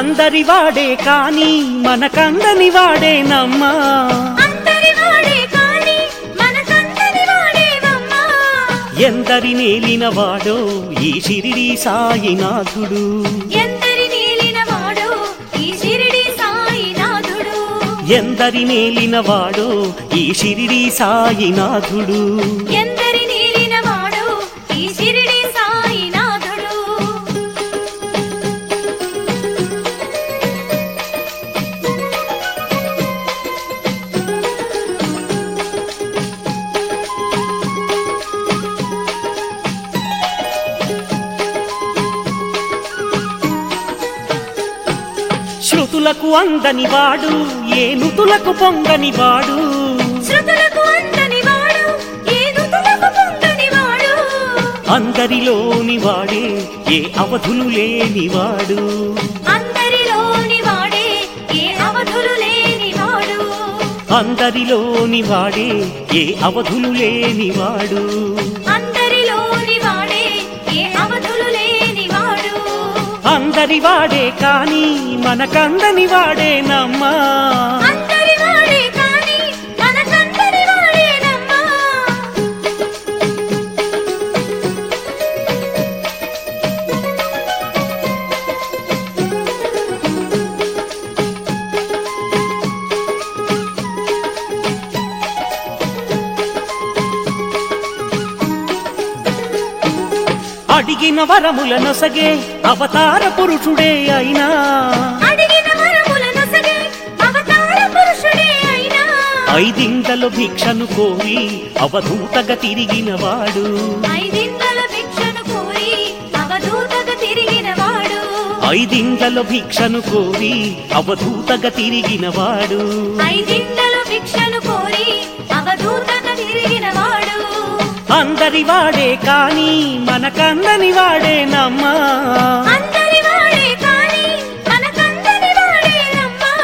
అందరి వాడే కాని మనకందని వాడేనమ్మా అందరి వాడే కాని మనకందని వాడేవమ్మా ఎందరి నేలిన వాడో ఈ షిరిడి సాయినాథుడు ఎందరి నీలిన వాడు ఈ షిరిడి సాయినాథుడు ఎందరి నేలిన వాడో ఈ షిరిడి సాయినాథుడు ఎందరి నీలిన వాడు ఈ షిరిడి సాయినాథుడు శృతులకు అందని వాడు ఏ నుతులకు పొంగని వాడు శృతులకు అందని వాడు ఏ నుతులకు పొంగని వాడు అందరిలోని వాడే ఏ అవధులు లేని వాడు అందరిలోని వాడే ఏ అవధులు లేని వాడు అందరిలోని వాడే ఏ అవధులు లేని వాడు అందరిలోని వాడే ఏ అవధులు లేని వాడు అందరి వాడే కాని మనకందని వాడేనమ్మా అందరి వాడే కాని మనకందరి వాడేనమ్మా అడిగిన వరముల నొసగే అవతార పురుషుడే అయినా అడిగిన వరముల నొసగే అవతార పురుషుడే అయినా ఐదింతలు భిక్షను కోరి అవధూతగా తిరిగిన వాడు ఐదింతల భిక్షను కోరి అవధూతగా తిరిగిన వాడు ఐదింతల భిక్షను కోరి అవధూతగా తిరిగిన వాడు ఐదింతల భిక్షను కోరి అవధూతగా తిరిగిన వాడు అందరి వాడే కాని మనకందని వాడేనమ్మా అందరి వాడే కాని మనకందరి వాడేనమ్మా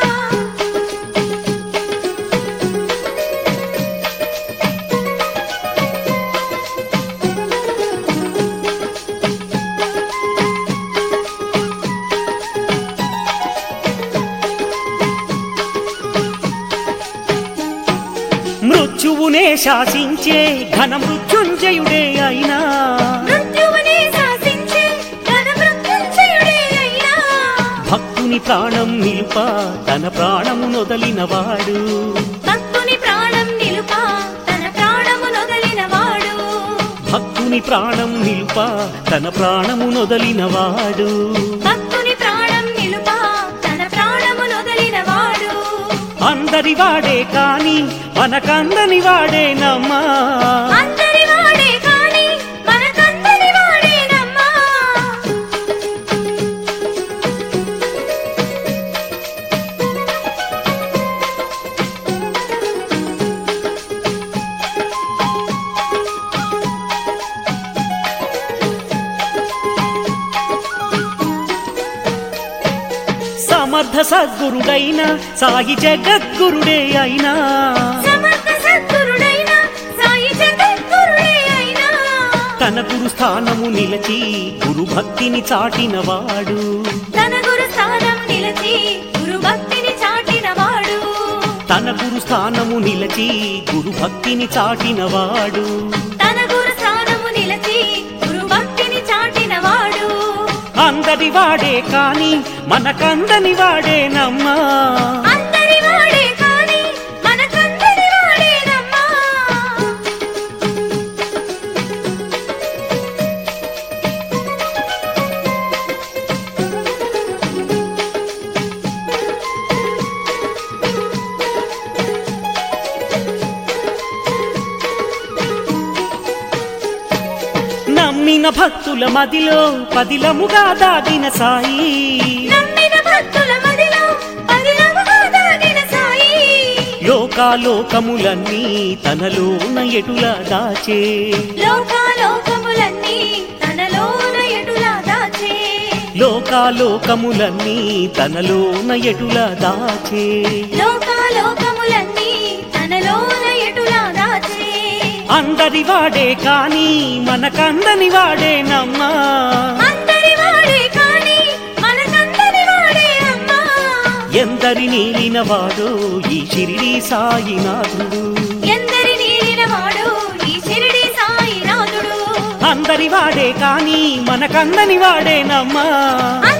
మృత్యువునే శాసించే ఘన మృత్యుంజయుడే అయినా మృత్యువునే శాసించే ఘన మృత్యుంజయుడే అయినా భక్తుని ప్రాణం నిలుప తన ప్రాణము నొదలిన వాడు భక్తుని ప్రాణం నిలుప తన ప్రాణము నొదలిన వాడు భక్తుని ప్రాణం నిలుప తన ప్రాణము నొదలిన వాడు భక్తుని ప్రాణం నిలుప తన ప్రాణము నొదలిన వాడు అందరి వాడే కాని మనకందని వాడేనమ్మా అందరి వాడే కాని మనకందరి వాడేనమ్మా సమర్థ సద్గురుడైన సాయి జగద్గురుడే అయినా సమర్థ సద్గురుడైన సాయి జగద్గురుడే అయినా తన గురు స్థానము నిలచి గురు భక్తిని చాటిన వాడు తన గురు స్థానం నిలిచి గురు భక్తిని చాటిన వాడు తన గురు స్థానము నిలచి గురు భక్తిని చాటిన వాడు తన గురు స్థానము నిలిచి గురు భక్తిని చాటిన వాడు అందరి వాడే కాని మనకందని వాడేనమ్మా అందరి వాడే కాని మనకందరి వాడేనమ్మా నమ్మిన భక్తుల మదిలో పదిలముగా దాగిన సాయి నమ్మిన భక్తుల మదిలో పదిలముగా దాగిన సాయి లోకాలోకములన్నీ తనలోన ఎటులా దాచే లోకాలోకములన్నీ తనలోన ఎటులా దాచే లోకాలోకములన్నీ తనలోన ఎటులా దాచే లోకాలోకములన్నీ తనలోన ఎటులా దాచే అందరి వాడే కాని మనకందని వాడేనమ్మా అందరి వాడే కాని మనకందరి వాడే ఎందరి నీలిన వాడో ఈ షిరిడి సాయినాథుడు ఎందరి నీలిన వాడు ఈ షిరిడి సాయినాథుడు అందరి వాడే కాని మనకందని వాడేనమ్మా